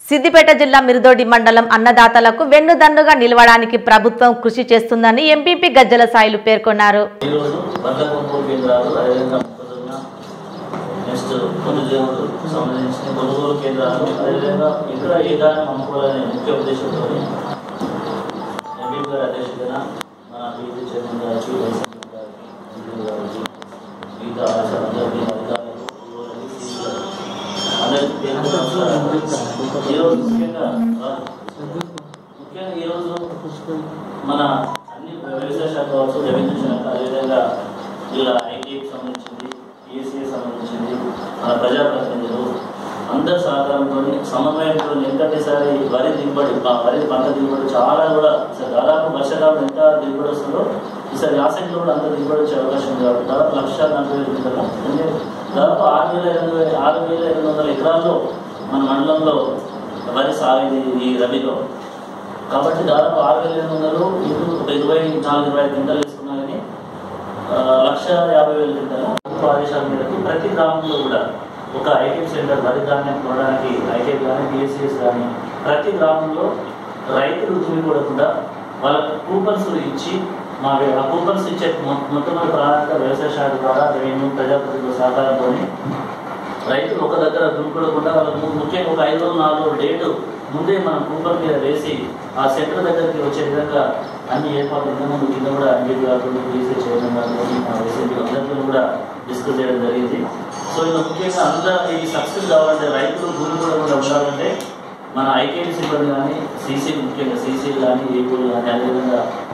సిద్దిపేట జిల్లా మిరుదోడి మండలం అన్నదాతలకు వెన్నుదన్నుగా నిలవడానికి ప్రభుత్వం కృషి చేస్తుందని ఎంపీపీ గజ్జల సాయిలు పేర్కొన్నారు ఈరోజు పంట కొనుగోలు కేంద్రాలు అదేవిధంగా మొక్కజొన్న నెక్స్ట్ కొన్ని జీవులు సంబంధించిన కొనుగోలు కేంద్రాలు అదేవిధంగా ఇక్కడ ఏ ధాన్యం అమ్ముకోవాలనే ముఖ్య ఉద్దేశంతో ఎంపీ గారి అధ్యక్షతన మన బీజీ చైర్మన్ గారికి వైఎస్ఆర్ గారికి ఎంపీ గారికి మిగతా అందరికీ అధికారులకు ఊళ్ళకి సీసీ గారికి అందరికీ పేరు నమస్కారాలు. ఈరోజు ముఖ్యంగా ముఖ్యంగా ఈరోజు మన అన్ని వ్యవసాయ శాఖ కావచ్చు రెవెన్యూ శాఖ అదేవిధంగా ఇలా ఐటీకి సంబంధించింది ఈసీకి సంబంధించింది మన ప్రజాప్రతినిధులు అందరి సహకారంతో సమన్వయంతో ఎంతటిసారి వరి దిగుబడి ఆ వరి పంట దిగుబడి చాలా కూడా అసలు దాదాపు వర్షాకాలం ఎంత దిగుబడి వస్తుందో ఈసారి యాసంగిలో కూడా అంత దిగుబడి వచ్చే అవకాశం ఉంది కాబట్టి దాదాపు లక్ష నలభై వేల క్వింటాలు అంటే దాదాపు ఆరు వేల ఎనిమిది ఆరు వేల ఎనిమిది వందల ఎకరాల్లో మన మండలంలో వరి సాగు ఈ రబీలో కాబట్టి దాదాపు ఆరు వేల ఎనిమిది వందలు ఇటు ఒక ఇరవై నాలుగు ఇరవై ఐదు క్వింటాలు వేసుకున్నా కానీ ఆ, లక్ష యాభై వేల క్వింటాలు ప్రభుత్వ ఆదేశాల మేరకు ప్రతి గ్రామంలో కూడా ఒక ఐటీఎం సెంటర్ వరి ధాన్యం కొనడానికి ఐటీఎం కానీ బిఎస్సిఎస్ కానీ ప్రతి గ్రామంలో రైతులు దుమ్మిపడకుండా వాళ్ళకు కూపన్స్ ఇచ్చి మా ఆ కూపన్స్ ఇచ్చే మొ- మొట్టమొదటి ప్రణాళిక వ్యవసాయ శాఖ ద్వారా రెవెన్యూ ప్రజాప్రతినిధుల సహకారంతో రైతులు ఒక దగ్గర దుంపడకుండా వాళ్ళకు ము- ముఖ్యంగా ఒక ఐదు రోజులు నాలుగు రోజులు డేటు ముందే మనం కూపన్ మీద వేసి ఆ సెంటర్ దగ్గరికి వచ్చే విధంగా అన్ని ఏర్పాట్లు ఇంతకుముందు కింద కూడా ఎంపీ గారు బీసీ చైర్మన్ గారు ఎస్ఎంపీ అందరితో కూడా డిస్కస్ చేయడం జరిగింది సో ఇలా ముఖ్యంగా అందరూ ఇది సక్సెస్ కావాలంటే రైతులు భూమి కూడా కూడా ఉండాలంటే మన ఐకేపీ సిబ్బంది కానీ సీసీ ముఖ్యంగా సీసీలు కానీ ఏపీలు కానీ అదేవిధంగా